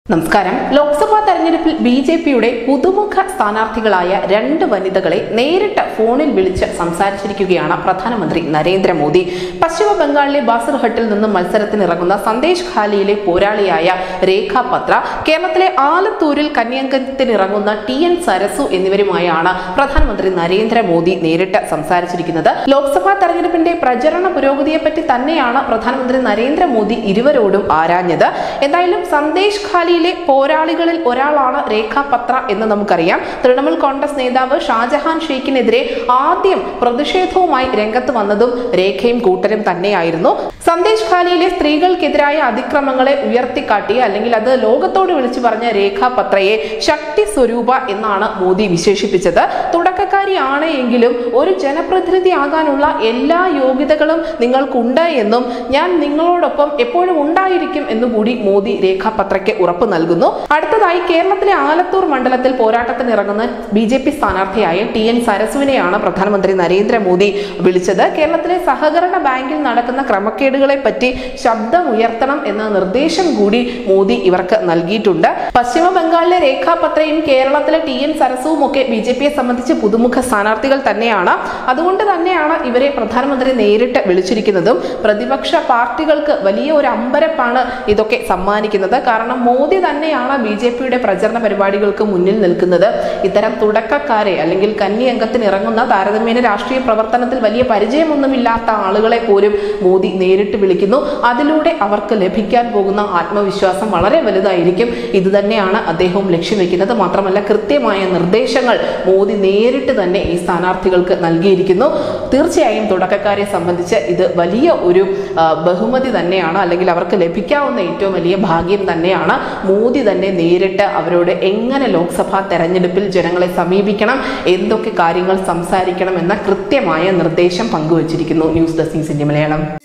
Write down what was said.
നമസ്കാരം ലോക്സഭാ തെരഞ്ഞെടുപ്പിൽ B J പിയുടെ പുതുമുഖ സ്ഥാനാർത്ഥികളായ രണ്ട് വനിതകളെ നേരിട്ട് ഫോണിൽ വിളിച്ച് സംസാരിച്ചിരിക്കുകയാണ് പ്രധാനമന്ത്രി നരേന്ദ്രമോദി പശ്ചിമ ബംഗാളിലെ ബാസർഹട്ടിൽ നിന്നും മത്സരത്തിനിറങ്ങുന്ന സന്ദേശ് ഖാലിയിലെ പോരാളിയായ രേഖ പത്ര കേരളത്തിലെ ആലത്തൂരിൽ കന്യാങ്കത്തിനിറങ്ങുന്ന ടി എൻ സരസു എന്നിവരുമായാണ് പ്രധാനമന്ത്രി നരേന്ദ്രമോദി നേരിട്ട് സംസാരിച്ചിരിക്കുന്നത് ലോക്സഭാ തെരഞ്ഞെടുപ്പിന്റെ പ്രചരണ പുരോഗതിയെപ്പറ്റി തന്നെയാണ് പ്രധാനമന്ത്രി നരേന്ദ്രമോദി ഇരുവരോടും ആരാഞ്ഞത് എന്തായാലും സന്ദേശ് ഖാലിയിലെ പോരാളികളിൽ ഒരാളാണ് രേഖ പത്ര എന്ന് നമുക്കറിയാം തൃണമൂൽ കോൺഗ്രസ് നേതാവ് ഷാജഹാൻ ഷെയ്ഖിനെതിരെ ആദ്യം പ്രതിഷേധവുമായി രംഗത്ത് വന്നതും രേഖയും കൂട്ടരും തന്നെയായിരുന്നു സന്ദേശ് ഖാലിയിലെ സ്ത്രീകൾക്കെതിരായ അതിക്രമങ്ങളെ ഉയർത്തിക്കാട്ടി അല്ലെങ്കിൽ അത് ലോകത്തോട് വിളിച്ചു പറഞ്ഞ രേഖ പത്രയെ ശക്തി സ്വരൂപ എന്നാണ് മോദി വിശേഷിപ്പിച്ചത് തുടക്കക്കാരിയാണ് എങ്കിലും ഒരു ജനപ്രതിനിധി ആകാനുള്ള എല്ലാ യോഗ്യതകളും നിങ്ങൾക്കുണ്ട് എന്നും ഞാൻ നിങ്ങളോടൊപ്പം എപ്പോഴും ഉണ്ടായിരിക്കും എന്നുകൂടി മോദി രേഖാപത്രയ്ക്ക് ഉറപ്പ് നൽകുന്നു അടുത്തതായി കേരളത്തിലെ ആലത്തൂർ മണ്ഡലത്തിൽ പോരാട്ടത്തിനിറങ്ങുന്ന B J P സ്ഥാനാർത്ഥിയായ T N സരസുവിനെയാണ് പ്രധാനമന്ത്രി നരേന്ദ്രമോദി വിളിച്ചത് കേരളത്തിലെ സഹകരണ ബാങ്കിൽ നടക്കുന്ന ക്രമക്കേടുകളെ പറ്റി ശബ്ദം ഉയർത്തണം എന്ന നിർദ്ദേശം കൂടി മോദി ഇവർക്ക് നൽകിയിട്ടുണ്ട് പശ്ചിമ ബംഗാളിലെ രേഖാപത്രയും കേരളത്തിലെ ടി എൻ സരസുവും ഒക്കെ ബി ജെ പിയെ സംബന്ധിച്ച് പുതുമുഖ സ്ഥാനാർത്ഥികൾ തന്നെയാണ് അതുകൊണ്ട് തന്നെയാണ് ഇവരെ പ്രധാനമന്ത്രി നേരിട്ട് വിളിച്ചിരിക്കുന്നതും പ്രതിപക്ഷ പാർട്ടികൾക്ക് വലിയ ഒരു അമ്പരപ്പാണ് ഇതൊക്കെ സമ്മാനിക്കുന്നത് കാരണം മോദി തന്നെയാണ് ബി ജെ പിയുടെ പ്രചരണ പരിപാടികൾക്ക് മുന്നിൽ നിൽക്കുന്നത് ഇത്തരം തുടക്കക്കാരെ അല്ലെങ്കിൽ കന്നി അംഗത്തിന് ഇറങ്ങുന്ന താരതമ്യേന രാഷ്ട്രീയ പ്രവർത്തനത്തിൽ വലിയ പരിചയമൊന്നുമില്ലാത്ത ആളുകളെ പോലും മോദി നേരിട്ട് വിളിക്കുന്നു അതിലൂടെ അവർക്ക് ലഭിക്കാൻ പോകുന്ന ആത്മവിശ്വാസം വളരെ വലുതായിരിക്കും ഇത് തന്നെയാണ് അദ്ദേഹവും ലക്ഷ്യം വെക്കുന്നത് മാത്രമല്ല കൃത്യമായ നിർദ്ദേശങ്ങൾ മോദി നേരിട്ട് തന്നെ ഈ സ്ഥാനാർത്ഥികൾക്ക് നൽകിയിരിക്കുന്നു തീർച്ചയായും തുടക്കക്കാരെ സംബന്ധിച്ച് ഇത് വലിയ ഒരു ആ, ബഹുമതി തന്നെയാണ് അല്ലെങ്കിൽ അവർക്ക് ലഭിക്കാവുന്ന ഏറ്റവും വലിയ ഭാഗ്യം തന്നെയാണ് മോദി തന്നെ നേരിട്ട് അവരോട് എങ്ങനെ ലോക്സഭാ തെരഞ്ഞെടുപ്പിൽ ജനങ്ങളെ സമീപിക്കണം എന്തൊക്കെ കാര്യങ്ങൾ സംസാരിക്കണം എന്ന കൃത്യമായ നിർദ്ദേശം പങ്കുവച്ചിരിക്കുന്നു news desk news India Malayalam